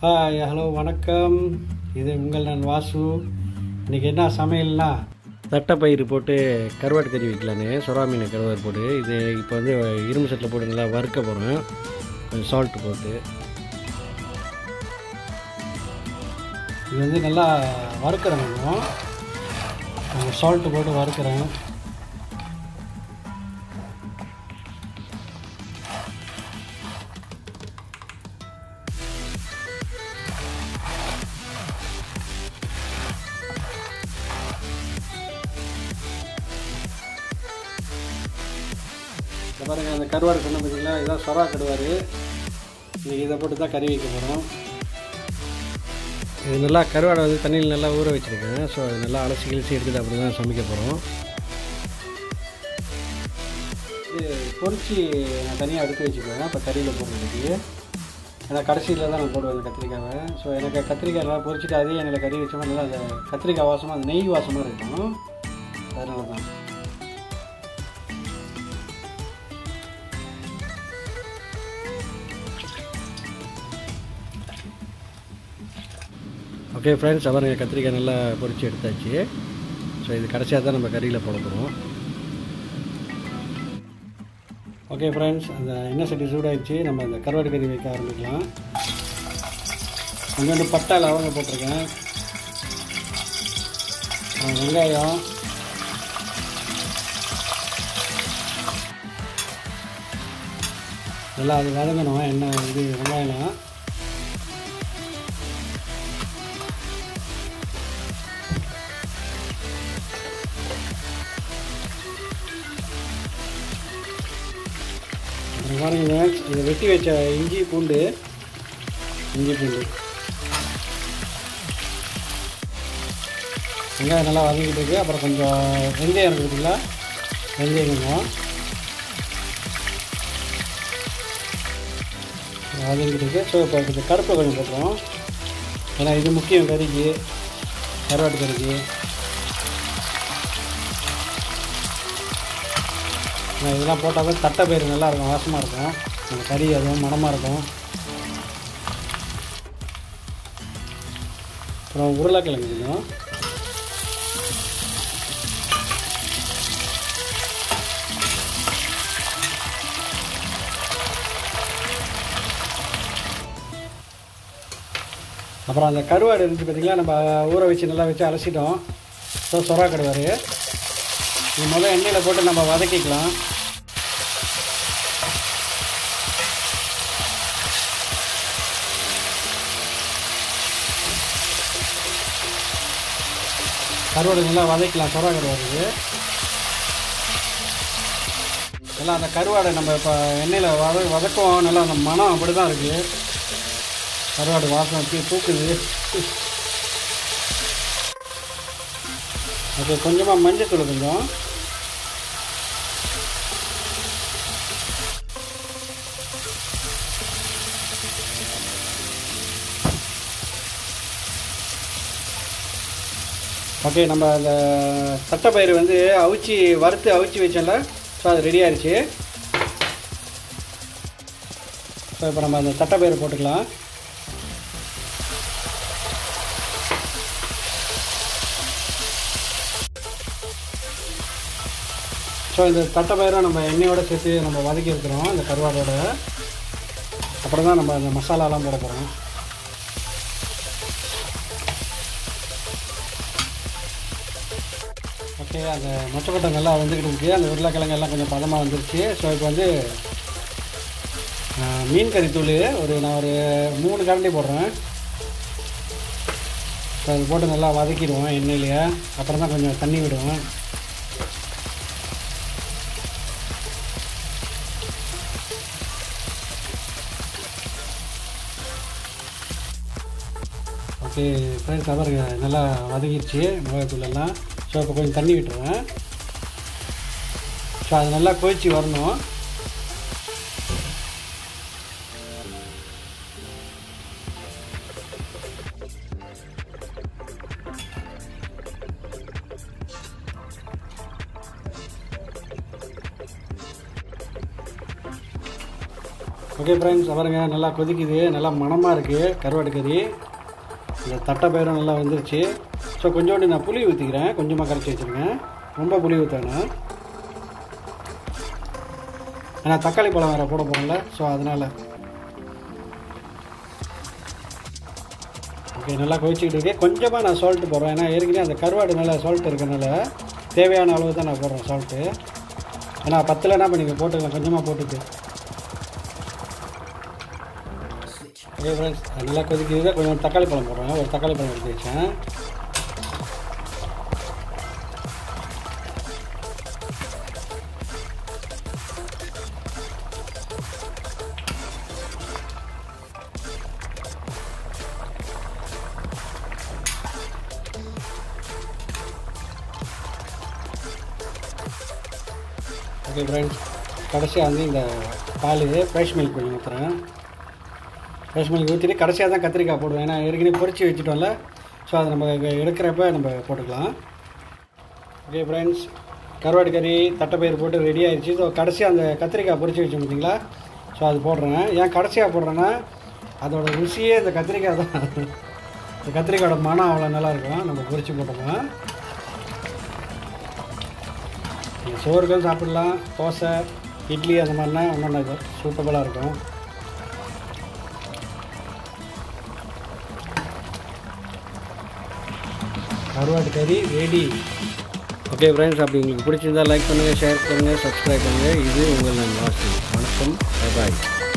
hi hello வணக்கம் இது உங்கள் நான் வாசு இன்றைக்கி என்ன சமையல்னா தட்டைப்பயிறு போட்டு கருவாட்டு கறி வைக்கலான்னு சுறா மீன் கருவாடு போட்டு இது இப்போ வந்து இரும்பு சட்டில் போட்டு நல்லா வறுக்க போகிறேன் கொஞ்சம் சால்ட் போட்டு இது வந்து நல்லா வறுக்கிறேன் கொஞ்சம் சால்ட்டு போட்டு வறுக்கிறேன் இந்த பாருங்க அந்த கருவாடு சொன்ன பார்த்தீங்களா இதான் சொரா கருவாடு இன்றைக்கி இதை போட்டு தான் கறி வைக்க போகிறோம் இது நல்லா கருவாடை வந்து தண்ணியில் நல்லா ஊற வச்சுருக்கேன் ஸோ அது நல்லா அலசி கிழிச்சு எடுத்துட்டு அப்படி தான் சமைக்க போகிறோம் இது பொரிச்சு நான் தனியாக எடுத்து வச்சுக்குவேன் இப்போ கறியில் போடுறதுக்கு ஏன்னா கடைசியில் தான் நான் போடுவேன் அந்த கத்திரிக்காவை ஸோ எனக்கு கத்திரிக்காய் நல்லா பொரிச்சிட்டு அதே எண்ணெயில் கறி வச்சோம்னா நல்லா அந்த கத்திரிக்காய் வாசமாக அந்த நெய் வாசமாக இருக்கும் அதனால தான் ஓகே ஃப்ரெண்ட்ஸ் அவருங்க கத்திரிக்காய் நல்லா பொரித்து எடுத்தாச்சு ஸோ இது கடைசியாக தான் நம்ம கறியில் போட போகிறோம் ஓகே ஃப்ரெண்ட்ஸ் அந்த எண்ணெய் சட்டி சூடாகிடுச்சு நம்ம அந்த கருவாடு கறி வைக்க ஆரம்பிக்கலாம் கொஞ்சோண்டு பட்டை லவங்க போட்டிருக்கேன் அஹ் வெங்காயம் நல்லா அது வதங்கணும் எண்ணெய் இது வெங்காயம்லாம் அப்புறம் பாருங்க இதை வெட்டி வச்ச இஞ்சி பூண்டு இஞ்சி பூண்டு வெங்காயம் நல்லா வதங்கிட்டு இருக்கு அப்புறம் கொஞ்சம் வெந்தயம் இருக்குது பார்த்தீங்களா வெந்தயம் கொஞ்சம் வதங்கிட்டு இருக்கு ஸோ இப்போ கொஞ்சம் கருப்பு கொஞ்சம் போட்டுருவோம் ஏன்னா இது முக்கியம் கறிக்கு கருவாட்டு கறிக்கு நான் இதெல்லாம் போட்டால் தான் தட்டை பயிர் நல்லா இருக்கும் வாசமாக இருக்கும் அந்த கறி அதுவும் மணமாக இருக்கும் அப்புறம் உருளைக்கிழங்கு கொஞ்சம் அப்புறம் அந்த கருவாடு இருந்துச்சு பார்த்தீங்களா நம்ம ஊற வச்சு நல்லா வச்சு அலசிட்டோம் ஸோ சொரா கருவாடு இது முதல் எண்ணெயில் போட்டு நம்ம வதக்கிக்கலாம் கருவாடு நல்லா வதக்கலாம் சொரா கருவாடு நல்லா அந்த கருவாடை நம்ம இப்போ எண்ணெயில் வத வதக்குவோம் நல்லா அந்த மனம் அப்படி தான் இருக்குது கருவாடு வாசம் அப்படியே தூக்குது அது கொஞ்சமாக மஞ்சத்தூள் கொஞ்சம் ஓகே நம்ம அந்த தட்டைப்பயிறு வந்து அவிச்சு வறுத்து அவிச்சு வச்சோம்ல ஸோ அது ரெடி ஆயிடுச்சு ஸோ இப்போ நம்ம அந்த தட்டைப்பயிறு போட்டுக்கலாம் ஸோ இந்த தட்டைப்பயிரை நம்ம எண்ணெயோட சேர்த்து நம்ம வதக்கி இருக்கிறோம் இந்த கருவாடோட அப்புறம் தான் நம்ம அந்த மசாலாலாம் போட போகிறோம் ஓகே அந்த மொச்சக்கொட்டை நல்லா வந்துக்கிட்டு இருக்கு அந்த உருளைக்கிழங்கு எல்லாம் கொஞ்சம் பதமாக வந்துருச்சு ஸோ இப்போ வந்து ஆ, மீன் கறி தூள் ஒரு நான் ஒரு மூணு கரண்டி போடுறேன் ஸோ அது போட்டு நல்லா வதக்கிடுவோம் எண்ணெயிலேயே அப்புறம் தான் கொஞ்சம் தண்ணி விடுவோம் ஓகே ஃப்ரெண்ட்ஸ் பாருங்க நல்லா வதங்கிடுச்சு மிளகாத்தூள் எல்லாம் ஸோ இப்போ கொஞ்சம் தண்ணி விட்டுருவேன் ஸோ அது நல்லா கொதிச்சு வரணும் ஓகே ஃப்ரெண்ட்ஸ் பாருங்க நல்லா கொதிக்குது நல்லா மணமாக இருக்குது கருவாடு கறி இந்த தட்டை பயிரும் நல்லா வந்துருச்சு ஸோ கொஞ்சோண்டு நான் புளி ஊற்றிக்கிறேன் கொஞ்சமாக கரைச்சி வச்சுருக்கேன் ரொம்ப புளி ஊற்றணும் ஏன்னா தக்காளி பழம் வேறு போட போகிறோம்ல ஸோ அதனால் ஓகே நல்லா கொதிச்சுக்கிட்டு இருக்கு கொஞ்சமாக நான் சால்ட்டு போடுறேன் ஏன்னா ஏற்கனவே அந்த கருவாடு மேலே சால்ட் இருக்கனால தேவையான அளவு தான் நான் போடுறேன் சால்ட்டு ஏன்னா பத்தில் என்ன பண்ணிக்க போட்டுக்கலாம் கொஞ்சமாக போட்டுட்டு ஓகே ஃப்ரெண்ட்ஸ் நல்லா கொதிக்குது கொஞ்சம் தக்காளி பழம் போடுறேன் ஒரு தக்காளி பழம் எடுத்து வச்சேன் ஓகே ஃப்ரெண்ட்ஸ் கடைசியாக வந்து இந்த பால் ஃப்ரெஷ் மில்க் கொஞ்சம் ஊற்றுறேன் ஃப்ரெஷ் மில்க் ஊற்றிட்டு கடைசியாக தான் கத்திரிக்காய் போடுவேன் ஏன்னா ஏற்கனவே பொரிச்சு வச்சுட்டோம்ல ஸோ அதை நம்ம எடுக்கிறப்ப நம்ம போட்டுக்கலாம் ஓகே ஃப்ரெண்ட்ஸ் கருவாடு கறி தட்டைப்பயிர் போட்டு ரெடி ஆயிடுச்சு ஸோ கடைசியாக அந்த கத்திரிக்காய் பொரிச்சு வச்சு பார்த்தீங்களா ஸோ அது போடுறேன் ஏன் கடைசியாக போடுறேன்னா அதோட ருசியே இந்த கத்திரிக்காய் தான் இந்த கத்திரிக்காயோட மனம் அவ்வளோ நல்லா இருக்கும் நம்ம பொரிச்சு போட்டோம்னா நீங்கள் சோறுகள் சாப்பிடலாம் தோசை இட்லி அந்த மாதிரினா இன்னொன்று சூட்டபுளாக இருக்கும் கருவாட்டு கறி ரெடி ஓகே ஃப்ரெண்ட்ஸ் அப்படி உங்களுக்கு பிடிச்சிருந்தா லைக் பண்ணுங்கள் ஷேர் பண்ணுங்கள் சப்ஸ்கிரைப் பண்ணுங்கள் இது உங்கள் நான் வாசி வணக்கம் பாய்